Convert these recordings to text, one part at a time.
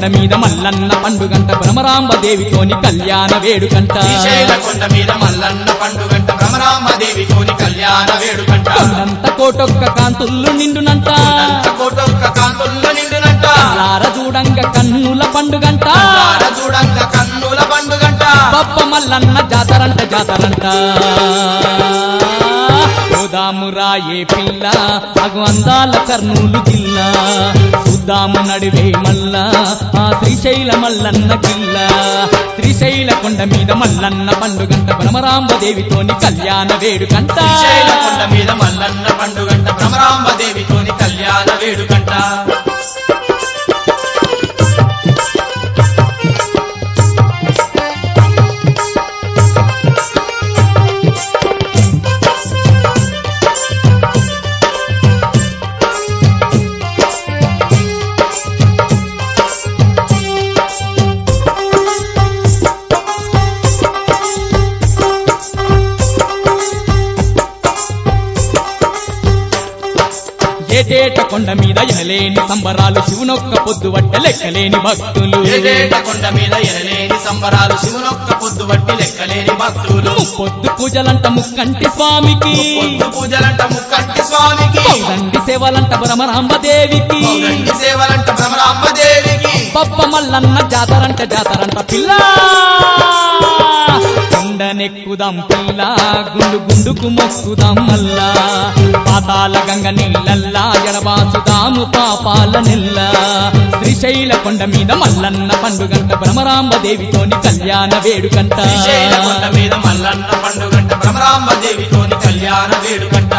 కొండ మీద మల్లన్న పండుగంట భ్రమరాంబ దేవితోని కళ్యాణ వేడుకంట శ్రీశైల కొండ మీద మల్లన్న పండుగంట భ్రమరాంబదేవితోని కళ్యాణ వేడుకంట కొండంత కోటొక్క కాంతుల్లు నిండునంట అంత కోటొక్క కాంతుల్లో నిండునంట లార చూడంగ కన్నుల పండుగంట ఆడ చూడంగ కన్నుల పండుగంట బప్ప మల్లన్న జాతరంట జాతరంట చూదాము రాయే పిల్ల అగు అందాల కర్నూలు జిల్లా చూద్దాము నడివే మల్ల ఆ శ్రీశైల మల్లన్న కిల్ల శ్రీశైల కొండ మీద మల్లన్న పండుగంట భ్రమరాంబ దేవితోని కళ్యాణ వేడుకంట శ్రీశైల కొండ మీద మల్లన్న పండుగంట భ్రమరాంబదేవితోని కళ్యాణ వేడుకంట ఏటేట కొండ మీద ఎనలేని సంబరాలు శివునొక్క పొద్దు వట్ట లెక్కలేని భక్తులు ఏటేట కొండ మీద ఎనలేని సంబరాలు శివునొక్క పొద్దు వట్టి లెక్కలేని భక్తులు పొద్దు పూజలంట ముక్కంటి స్వామికి పొద్దు పూజలంట ముక్కంటి స్వామికి పౌరండి సేవలంట భ్రమరాంబ దేవికి పౌరండి సేవలంట భ్రమరాంబదేవికి పప్ప మల్లన్న జాతరంట జాతరంట పిల్ల కొండనెక్కుదాం పిల్ల గుండు గుండుకు మొక్కుదాం మల్లా పాతాల గంగ నీళ్ళల్లా ఎడబాసుదాము పాపాల నెల్ల శ్రీశైల కొండ మీద మల్లన్న పండుగంట భ్రమరాంబ దేవితోని కళ్యాణ వేడుకంట శ్రీశైల కొండ మీద మల్లన్న పండుగంట భ్రమరాంబదేవితోని కళ్యాణ వేడుకంట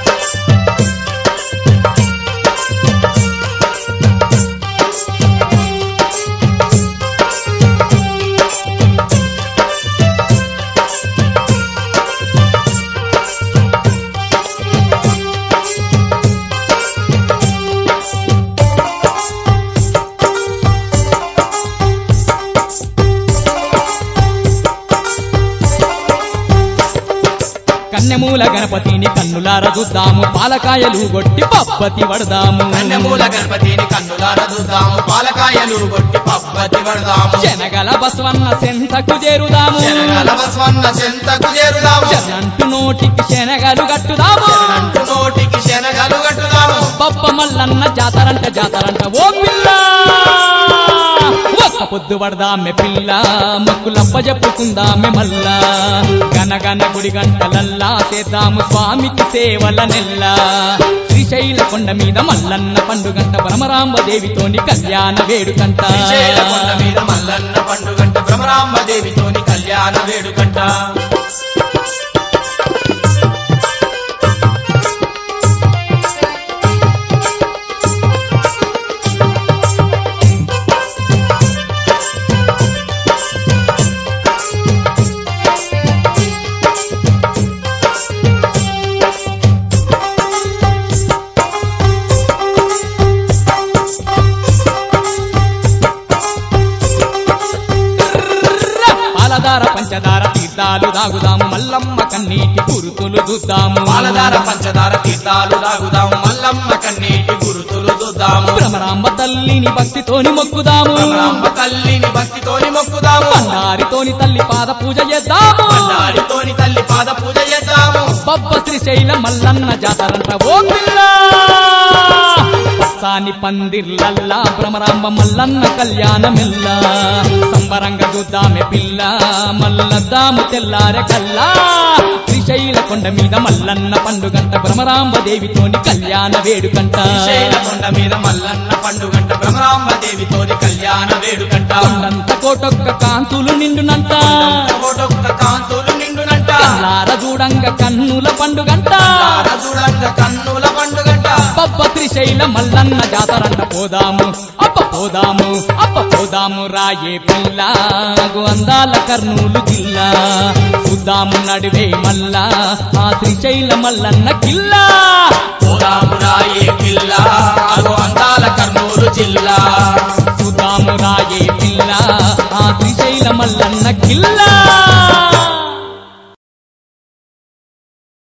కన్నెమూల గణపతిని కన్నులార చూద్దాము పాలకాయలు గొట్టి పప్పతి వడదాము కన్యమూల గణపతిని కన్నులార చూద్దాము పాలకాయలు కొట్టి పబ్బతి పడదాము శనగల బసవన్న సెంతకు చేరుదాము శనగల బస్వన్న చెంతకు చేరుదాము శరణంటు నోటికి శనగలు కట్టుదాము శరణంటు నోటికి శనగలు కట్టుదాము పప్ప మల్లన్న జాతరంట జాతరంట ఓ పిల్ల ఒక్క పొద్దు పడదామె పిల్ల మొక్కులప్ప చెప్పుకుందామె మల్లా గనగన గుడి గంటలల్లా చేద్దాము స్వామికి సేవల నెల్ల శ్రీశైల కొండ మీద మల్లన్న పండుగంట భ్రమరాంబ దేవితోని కళ్యాణ వేడుకంట శ్రీశైల కొండ మీద మల్లన్న పండుగంట భ్రమరాంబదేవితోని కళ్యాణ వేడుకంట పాలధార పంచదార తీర్థాలు దాగుదాము మల్లమ్మ కన్నీటి గురుతులు చూద్దాము పాలధార పంచదార తీర్థాలు తాగుదాము మల్లమ్మ కన్నీటి గురుతులు చూద్దాము భ్రమరాంబ తల్లిని భక్తితోని మొక్కుదాము భ్రమరాంబ తల్లిని భక్తితోని మొక్కుదాము బండారితోని తల్లి పాద పూజ చేద్దాము బండారితోని తల్లి పాద పూజ చేద్దాము బొబ్బ శ్రీశైల మల్లన్న జాతరంట ఓ పిల్ల పచ్చాని పందిర్లల్లా భ్రమరాంబ మల్లన్న కళ్యాణమెల్ల సంబరంగా చూద్దామె పిల్ల మల్లద్దాము తెల్లారె కల్లా శ్రీశైల కొండ మీద మల్లన్న పండుగంట భ్రమరాంబ దేవితోని కళ్యాణ వేడుకంట శ్రీశైల కొండ మీద మల్లన్న పండుగంట భ్రమరాంబ దేవితోని కళ్యాణ వేడుకంట కొండంత కోటొక్క కాంతులు నిండునంట కోటొక్క కాంతులు నిండునంట లార చూడంగ కన్నుల పండుగంట తార చూడంగ కన్నుల పండుగంట పప్ప శ్రీశైల మల్లన్న జాతరంట పోదాము అప్ప పోదాము అప్ప పోదాము రాయే పిల్ల అగు అందాల కర్నూలు జిల్లా చూద్దాము నడివే మల్లా ఆ శ్రీశైల మల్లన్న కిల్లా పోదాము రాయే పిల్ల అగో అందాల కర్నూలు జిల్లా చూద్దాము రాయే పిల్ల ఆ శ్రీశైల మల్లన్న కిల్లా